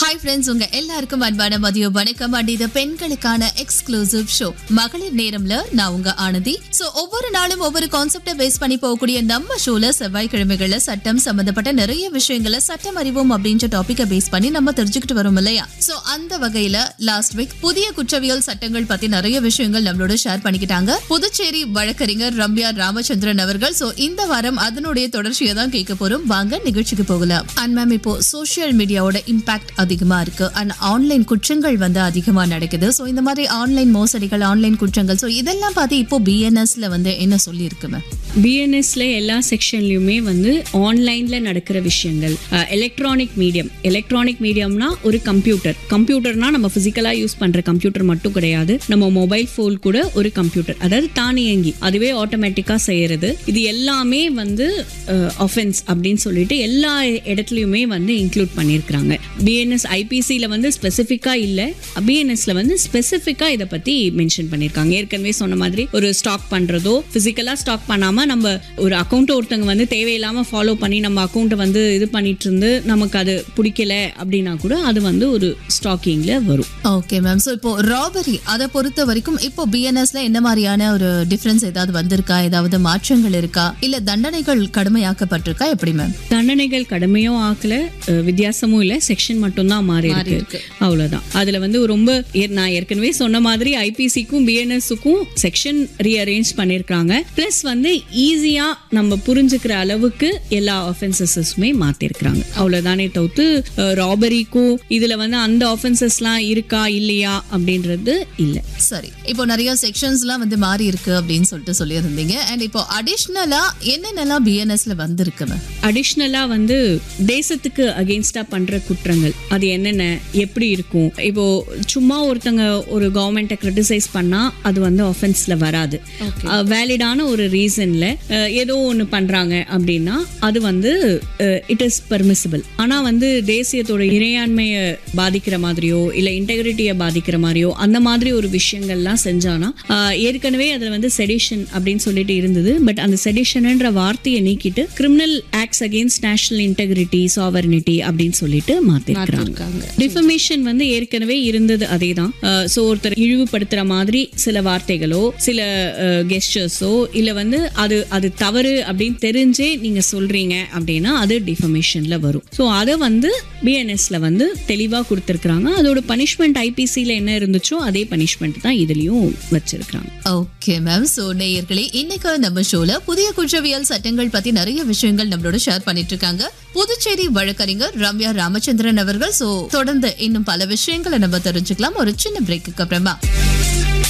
hi friends உங்க எல்லாருக்கும் அன்பான மதிய வணக்கம் அண்ட் இது பெண்களுக்கான எக்ஸ்க்ளூசிவ் ஷோ மகளிர் நேரம்ல நான் உங்க ஆனந்தி சோ ஒவ்வொரு நாளும் ஒவ்வொரு கான்செப்டை பேஸ் பண்ணி போகக்கூடிய நம்ம ஷோல செவ்வாய்க்கிழமைகள்ல சட்டம் சம்பந்தப்பட்ட நிறைய விஷயங்களை சட்டம் அறிவோம் அப்படின்ற டாபிக்கை பேஸ் பண்ணி நம்ம தெரிஞ்சுக்கிட்டு வரோம் இல்லையா சோ அந்த வகையில லாஸ்ட் வீக் புதிய குற்றவியல் சட்டங்கள் பத்தி நிறைய விஷயங்கள் நம்மளோட ஷேர் பண்ணிக்கிட்டாங்க புதுச்சேரி வழக்கறிஞர் ரம்யா ராமச்சந்திரன் அவர்கள் சோ இந்த வாரம் அதனுடைய தொடர்ச்சியை தான் கேட்க போறோம் வாங்க நிகழ்ச்சிக்கு போகலாம் அண்ட் மேம் இப்போ சோஷியல் மீடியாவோட இம்பாக்ட் அதிகமா இருக்கு அண்ட் ஆன்லைன் குற்றங்கள் வந்து அதிகமா நடக்குது ஸோ இந்த மாதிரி ஆன்லைன் மோசடிகள் ஆன்லைன் குற்றங்கள் ஸோ இதெல்லாம் பார்த்து இப்போ பிஎன்எஸ்ல வந்து என்ன சொல்லியிருக்கு மேம் பிஎன்எஸ்ல எல்லா செக்ஷன்லயுமே வந்து ஆன்லைன்ல நடக்கிற விஷயங்கள் எலக்ட்ரானிக் மீடியம் எலக்ட்ரானிக் மீடியம்னா ஒரு கம்ப்யூட்டர் கம்ப்யூட்டர்னா நம்ம பிசிக்கலா யூஸ் பண்ற கம்ப்யூட்டர் மட்டும் கிடையாது நம்ம மொபைல் ஃபோன் கூட ஒரு கம்ப்யூட்டர் அதாவது தானியங்கி அதுவே ஆட்டோமேட்டிக்கா செய்யறது இது எல்லாமே வந்து ஒஃபென்ஸ் அப்படின்னு சொல்லிட்டு எல்லா இடத்துலயுமே வந்து இன்க்ளூட் பண்ணியிருக்கிறாங்க பிஎன்எஸ் ஐபிசியில் வந்து ஸ்பெசிஃபிக்காக இல்லை பிஎன்எஸ்ல வந்து ஸ்பெசிஃபிக்காக இதை பற்றி மென்ஷன் பண்ணியிருக்காங்க ஏற்கனவே சொன்ன மாதிரி ஒரு ஸ்டாக் பண்ணுறதோ ஃபிசிக்கலாக ஸ்டாக் பண்ணாமல் நம்ம ஒரு அக்கௌண்ட்டை ஒருத்தவங்க வந்து தேவையில்லாமல் ஃபாலோ பண்ணி நம்ம அக்கௌண்ட்டை வந்து இது பண்ணிட்டு இருந்து நமக்கு அது பிடிக்கல அப்படின்னா கூட அது வந்து ஒரு ஸ்டாக்கிங்கில் வரும் ஓகே மேம் ஸோ இப்போ ராபரி அதை பொறுத்த வரைக்கும் இப்போ பிஎன்எஸ்ல என்ன மாதிரியான ஒரு டிஃபரன்ஸ் ஏதாவது வந்திருக்கா ஏதாவது மாற்றங்கள் இருக்கா இல்ல தண்டனைகள் கடுமையாக்கப்பட்டிருக்கா எப்படி மேம் தண்டனைகள் கடுமையும் ஆக்கல அஹ், வித்தியாசமும் இல்லை செக்ஷன் மட்டும்தான் மாறி இருக்கு அவ்வளவுதான் அதுல வந்து ரொம்ப ஏ- நான் ஏற்கனவே சொன்ன மாதிரி ஐபிசிக்கும் பிஎன்எஸ்க்கும் செக்ஷன் ரீஅரேஞ்ச் பண்ணிருக்காங்க பிளஸ் வந்து ஈஸியா நம்ம புரிஞ்சுக்கிற அளவுக்கு எல்லா ஆஃபென்சஸஸுமே மாத்திருக்கிறாங்க அவ்வளவுதானே தவிர்த்து ராபரிக்கும் இதுல வந்து அந்த ஆஃபென்சஸ்லாம் இருக்கா இல்லையா அப்படின்றது இல்லை சரி இப்போ நிறைய செக்ஷன்ஸ்லாம் வந்து மாறி இருக்கு அப்படின்னு சொல்லிட்டு சொல்லியிருந்தீங்க அண்ட் இப்போ அடிஷ்னலா என்னென்னலாம் பிஎன்எஸ்ல வந்திருக்கு மேம் அடிஷ்னலா வந்து தேசத்துக்கு அகெயின்ஸ்டா பண்ற குற்றங்கள் அது என்னென்ன எப்படி இருக்கும் இப்போ சும்மா ஒருத்தங்க ஒரு கவர்மெண்ட்டை கிரிட்டிசைஸ் பண்ணா அது வந்து ஒஃபென்ஸ்ல வராது வேலிடான ஒரு ரீசன்ல ஏதோ ஒன்று பண்றாங்க அப்படின்னா அது வந்து இட் இஸ் பெர்மிசிபிள் ஆனா வந்து தேசியத்தோட இறையாண்மையை பாதிக்கிற மாதிரியோ இல்ல இன்டெகிரிட்டியை பாதிக்கிற மாதிரியோ அந்த மாதிரி ஒரு விஷயங்கள்லாம் செஞ்சானா அஹ், ஏற்கனவே அதுல வந்து செடிஷன் அப்படின்னு சொல்லிட்டு இருந்தது பட் அந்த செடிஷன்ன்ற வார்த்தையை நீக்கிட்டு criminal acts against national integrity sovereignty அப்படின்னு சொல்லிட்டு மாத்திருக்காங்க டிஃபமேஷன் வந்து ஏற்கனவே இருந்தது அதே தான் ஸோ ஒருத்தர் இழிவுபடுத்துற மாதிரி சில வார்த்தைகளோ சில கெஸ்டர்ஸோ இல்ல வந்து அது அது தவறு அப்படின்னு தெரிஞ்சே நீங்க சொல்றீங்க அப்படின்னா அது டிஃபமேஷன்ல வரும் ஸோ அதை வந்து பிஎன்எஸ்ல வந்து தெளிவா கொடுத்துருக்காங்க அதோட பனிஷ்மெண்ட் ஐபிசியில் என்ன இருந்துச்சோ அதே பனிஷ்மெண்ட் தான் இதுலயும் வச்சிருக்காங்க ஓகே மேம் சோ நேயர்களே இன்னைக்கு நம்ம ஷோல புதிய குற்றவியல் சட்டங்கள் பத்தி நிறைய விஷயங்கள் நம்மளோட ஷேர் பண்ணிட்டு இருக்காங்க புதுச்சேரி வழக்கறிஞர் ரம்யா ராமச்சந்திரன் அவர்கள் சோ தொடர்ந்து இன்னும் பல விஷயங்களை நம்ம தெரிஞ்சுக்கலாம் ஒரு சின்ன பிரேக்குக்கு அப்புறமா